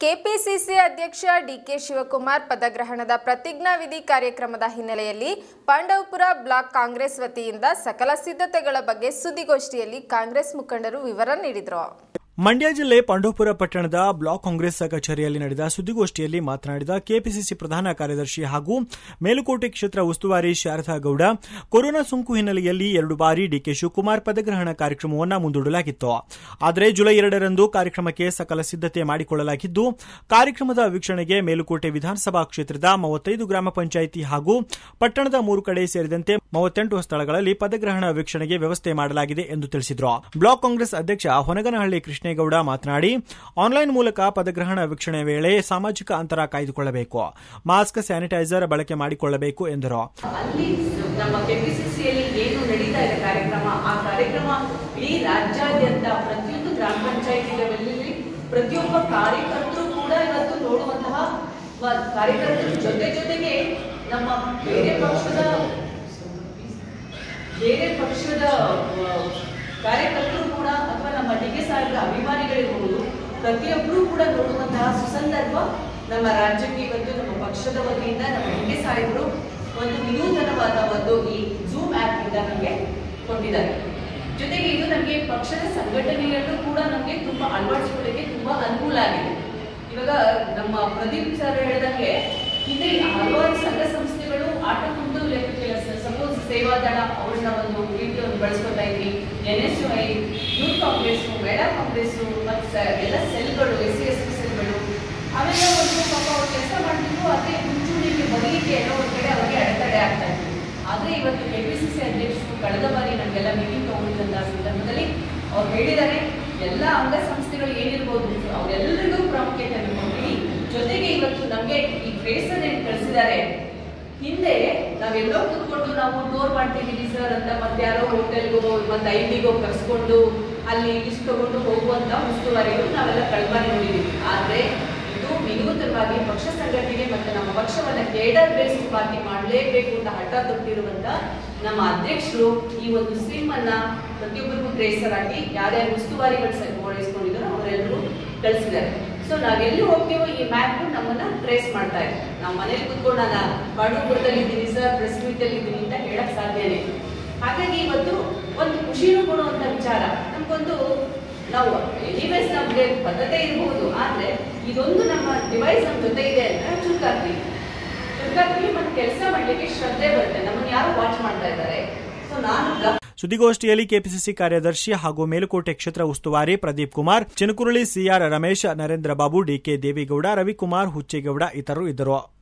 KPCC ಅಧ್ಯಕ್ಷ DK Shivakumar ಪದಗ್ರಹಣದ ಪ್ರತಿಜ್ಞಾವಿಧಿ ಕಾರ್ಯಕ್ರಮದ ಹಿನ್ನೆಲೆಯಲ್ಲಿ ಪಾಂಡವಪುರ ಬ್ಲಾಕ್ ಕಾಂಗ್ರೆಸ್ ವತಿಯಿಂದ ಸಕಲ ಸಿದ್ಧತೆಗಳ ಬಗ್ಗೆ ಸುದ್ದಿಗೋಷ್ಠಿಯಲ್ಲಿ ಕಾಂಗ್ರೆಸ್ ಮುಖಂಡರು ವಿವರ ನೀಡಿದರು ಮಂಡ್ಯ ಜಿಲ್ಲೆ ಪಾಂಡವಪುರ ಪಟ್ಟಣದ ಬ್ಲಾಕ್ ಕಾಂಗ್ರೆಸ್ ಕಚೇರಿಯಲ್ಲಿ ನಡೆದ ಸುದ್ದಿಗೋಷ್ಠಿಯಲ್ಲಿ ಮಾತನಾಡಿದ ಕೆಪಿಸಿಸಿ ಪ್ರಧಾನ ಕಾರ್ಯದರ್ಶಿ ಹಾಗೂ ಮೇಲುಕೋಟೆ ಕ್ಷೇತ್ರ ಉಸ್ತುವಾರಿ ಶಾರದಾ ಗೌಡ ಕೊರೋನಾ ಸೋಂಕು ಹಿನ್ನೆಲೆಯಲ್ಲಿ ಎರಡು ಬಾರಿ ಡಿಕೆ ಶಿವಕುಮಾರ್ ಪದಗ್ರಹಣ ಕಾರ್ಯಕ್ರಮವನ್ನು ಮುಂದೂಡಲಾಗಿತ್ತು ಆದರೆ ಜುಲೈ ಎರಡರಂದು ಕಾರ್ಯಕ್ರಮಕ್ಕೆ ಸಕಲ ಸಿದ್ಧತೆ ಮಾಡಿಕೊಳ್ಳಲಾಗಿದ್ದು ಕಾರ್ಯಕ್ರಮದ ವೀಕ್ಷಣೆಗೆ ಮೇಲುಕೋಟೆ ವಿಧಾನಸಭಾ ಕ್ಷೇತ್ರದ ಮೂವತ್ತೈದು ಗ್ರಾಮ ಪಂಚಾಯಿತಿ ಹಾಗೂ ಪಟ್ಟಣದ ಮೂರು ಕಡೆ ಸೇರಿದಂತೆ ಮೂವತ್ತೆಂಟು ಸ್ಥಳಗಳಲ್ಲಿ ಪದಗ್ರಹಣ ವೀಕ್ಷಣೆಗೆ ವ್ಯವಸ್ಥೆ ಮಾಡಲಾಗಿದೆ ಎಂದು ತಿಳಿಸಿದರು ಬ್ಲಾಕ್ ಕಾಂಗ್ರೆಸ್ ಅಧ್ಯಕ್ಷ ಹೊನಗನಹಳ್ಳಿ ಕೃಷ್ಣೇಗೌಡ ಮಾತನಾಡಿ ಆನ್ಲೈನ್ ಮೂಲಕ ಪದಗ್ರಹಣ ವೀಕ್ಷಣೆ ವೇಳೆ ಸಾಮಾಜಿಕ ಅಂತರ ಕಾಯ್ದುಕೊಳ್ಳಬೇಕು ಮಾಸ್ಕ್ ಸ್ಯಾನಿಟೈಸರ್ ಬಳಕೆ ಮಾಡಿಕೊಳ್ಳಬೇಕು ಎಂದರು ಅಲ್ಲಿ ನಮ್ಮ ಕೆಪಿಸಿಸಿಯಲ್ಲಿ ಏನು ನಡೀತಾ ಇದೆ ಕಾರ್ಯಕ್ರಮ ಆ ಕಾರ್ಯಕ್ರಮ ಇಡೀ ರಾಜ್ಯಾದ್ಯಂತ ಪ್ರತಿಯೊಂದು ಗ್ರಾಮ ಪಂಚಾಯತಿ ಲೆವೆಲಲ್ಲಿ ಪ್ರತಿಯೊಬ್ಬ ಕಾರ್ಯಕರ್ತರು ಕೂಡ ಇವತ್ತು ನೋಡುವಂತಹ ವ- ಕಾರ್ಯಕರ್ತರ ಜೊತೆ ಜೊತೆಗೆ ನಮ್ಮ ಬೇರೆ ಪಕ್ಷದ ಬೇರೆ ಪಕ್ಷದ ಆ, ಕಾರ್ಯಕರ್ತರು ಕೂಡ ಅಥವಾ ನಮ್ಮ ಡಿ ಕೆ ಸಾಹೇಬ್ರ ಅಭಿಮಾನಿಗಳಿರ್ಬೋದು ಪ್ರತಿಯೊಬ್ಬರೂ ಕೂಡ ನೋಡುವಂತಹ ಸುಸಂದರ್ಭ ನಮ್ಮ ರಾಜ್ಯಕ್ಕೆ ಇವತ್ತು ನಮ್ಮ ಪಕ್ಷದ ವತಿಯಿಂದ ನಮ್ಮ ಡಿ ಕೆ ಸಾಹೇಬರು ಒಂದು ವಿನೂತನವಾದ ಒಂದು ಈ ಜೂಮ್ ಆ್ಯಪ್ ಇಂದ ನಮಗೆ ಕೊಟ್ಟಿದ್ದಾರೆ ಜೊತೆಗೆ ಇದು ನಮಗೆ ಪಕ್ಷದ ಸಂಘಟನೆಯಲ್ಲೂ ಕೂಡ ನಮಗೆ ತುಂಬಾ ಅಳವಡಿಸಿಕೊಳ್ಳಿಕ್ಕೆ ತುಂಬಾ ಅನುಕೂಲ ಆಗಿದೆ ಇವಾಗ ನಮ್ಮ ಪ್ರದೀಪ್ ಸರ್ ಹೇಳಿದಂಗೆ ಹಿಂದೆ ಹಲವಾರು ಸಂಘ ಸಂಸ್ಥೆಗಳು ಆಟ ಕುಂದು ಕೆಲಸ ಸಪೋಸ್ ಸೇವಾದಳ ಅವ್ರನ್ನ ಒಂದು ರೀತಿಯನ್ನು ಬಳಸ್ಕೊತಾ ಇದ್ವಿ N S U I youth Congress ಮಹಿಳಾ ಕಾಂಗ್ರೆಸ್ ಮತ್ತು ಎಲ್ಲ ಸೆಲ್ಗಳು ಎಸ್ ಸಿ ಎಸ್ ಟಿ ಸೆಲ್ಗಳು ಅವೆಲ್ಲ ಒಂದು ಪಾಪ ಅವ್ರು ಕೆಲಸ ಮಾಡ್ತಿದ್ರು ಅದೇ ಮುಂಚೂಣಿಗೆ ಬರಲಿಕ್ಕೆ ಎಲ್ಲೋ ಒಂದು ಕಡೆ ಅವರಿಗೆ ಅಡೆತಡೆ ಆಗ್ತಾ ಇತ್ತು ಆದರೆ ಇವತ್ತು ಕೆ ಪಿ ಸಿ ಸಿ ಅಧ್ಯಕ್ಷರು ಕಳೆದ ಬಾರಿ ನಮಗೆಲ್ಲ ಮೀಟಿಂಗ್ ತಗೊಂಡಿದ್ದಂತಹ ಸಂದರ್ಭದಲ್ಲಿ ಅವ್ರು ಹೇಳಿದ್ದಾರೆ ಎಲ್ಲ ಅಂಗಸಂಸ್ಥೆಗಳು ಏನಿರ್ಬೋದು ಅವರೆಲ್ಲರಿಗೂ ಪ್ರಾಮುಖ್ಯತೆಯನ್ನು ಕೊಡ್ತೀವಿ ಜೊತೆಗೆ ಇವತ್ತು ನಮಗೆ ಈ ಫೇಸ್ ಅನ್ನು ಏನ್ ಕಳಿಸಿದ್ದಾರೆ ಹಿಂದೆ ನಾವೆಲ್ಲೋ ಕೂತ್ಕೊಂಡು ನಾವು ಟೂರ್ ಮಾಡ್ತಿದ್ದೀವಿ ಸರ್ ಅಂತ ಮತ್ತೆ ಯಾರೋ ಹೋಟೆಲ್ಗೋ ಮತ್ತೆ ಐದಿಗೋ ಕರ್ಸ್ಕೊಂಡು ಅಲ್ಲಿ ಲಿಸ್ಟ್ ತಗೊಂಡು ಹೋಗುವಂತ ಉಸ್ತುವಾರಿಗಳು ನಾವೆಲ್ಲ ಕಳ್ಬಾರಿ ನೋಡಿದ್ದೀವಿ ಆದ್ರೆ ಇದು ವಿನೂತನವಾಗಿ ಪಕ್ಷ ಸಂಘಟನೆಗೆ ಮತ್ತೆ ನಮ್ಮ ಪಕ್ಷವನ್ನ ಕೇಡರ್ ಬೇಸ್ಡ್ ಪಾರ್ಟಿ ಮಾಡಲೇಬೇಕು ಅಂತ ಹಠ ತೊಟ್ಟಿರುವಂತ ನಮ್ಮ ಅಧ್ಯಕ್ಷರು ಈ ಒಂದು ಸಿಮ್ ಅನ್ನ ಪ್ರತಿಯೊಬ್ಬರಿಗೂ ಟ್ರೇಸರ್ ಆಗಿ ಯಾರ್ಯಾರು ಉಸ್ತುವಾರಿಗಳು ವಹಿಸ್ಕೊಂಡಿದ್ದಾರೋ ಅವರೆಲ್ಲರೂ ಕಳಿಸಿದ್ದಾರೆ ಸೊ ನಾವೆಲ್ಲಿ ಹೋಗ್ತೀವೋ ಈ ಮ್ಯಾಪ್ ನಮ್ಮನ್ನ ಟ್ರೇಸ್ ಮಾಡ್ತಾ ಇದೆ ನಾವು ಮನೇಲಿ ಕುತ್ಕೊಂಡು ನಾನು ಪಾಂಡವಪುರದಲ್ಲಿ ಇದ್ದೀನಿ ಸರ್ ಪ್ರೆಸ್ ಮೀಟ್ ಅಲ್ಲಿ ಇದ್ದೀನಿ ಅಂತ ಹೇಳಕ್ ಸಾಧ್ಯನೇ ಹಾಗಾಗಿ ಇವತ್ತು ಒಂದು ಖುಷಿನೂ ಕೊಡುವಂತ ವಿಚಾರ ನಮ್ಗೊಂದು ನಾವು ಎನಿವೇಸ್ ನಮ್ಗೆ ಬದ್ಧತೆ ಇರಬಹುದು ಆದ್ರೆ ಇದೊಂದು ನಮ್ಮ ಡಿವೈಸ್ ನಮ್ಮ ಜೊತೆ ಇದೆ ಅಂತ ಚುರುಕಾಗ್ತೀವಿ ಚುರುಕಾಗ್ತೀವಿ ಮತ್ತೆ ಕೆಲಸ ಮಾಡ್ಲಿಕ್ಕೆ ಶ್ರದ್ಧೆ ಬರುತ್ತೆ ನಮ್ಮನ್ನ ಯಾರು ವಾಚ್ ಮಾಡ್ತಾ ಇದ್ದಾರೆ ಸೊ ನಾನು ಗಮನ ಸುದ್ದಿಗೋಷ್ಠಿಯಲ್ಲಿ ಕೆಪಿಸಿಸಿ ಕಾರ್ಯದರ್ಶಿ ಹಾಗೂ ಮೇಲುಕೋಟೆ ಕ್ಷೇತ್ರ ಉಸ್ತುವಾರಿ ಪ್ರದೀಪ್ ಕುಮಾರ್ ಚಿನಕುರಳಿ ಸಿಆರ್ ರಮೇಶ್ ನರೇಂದ್ರ ಬಾಬು ಡಿಕೆ ದೇವೇಗೌಡ ರವಿಕುಮಾರ್ ಹುಚ್ಚೇಗೌಡ ಇತರರು ಇದ್ದರು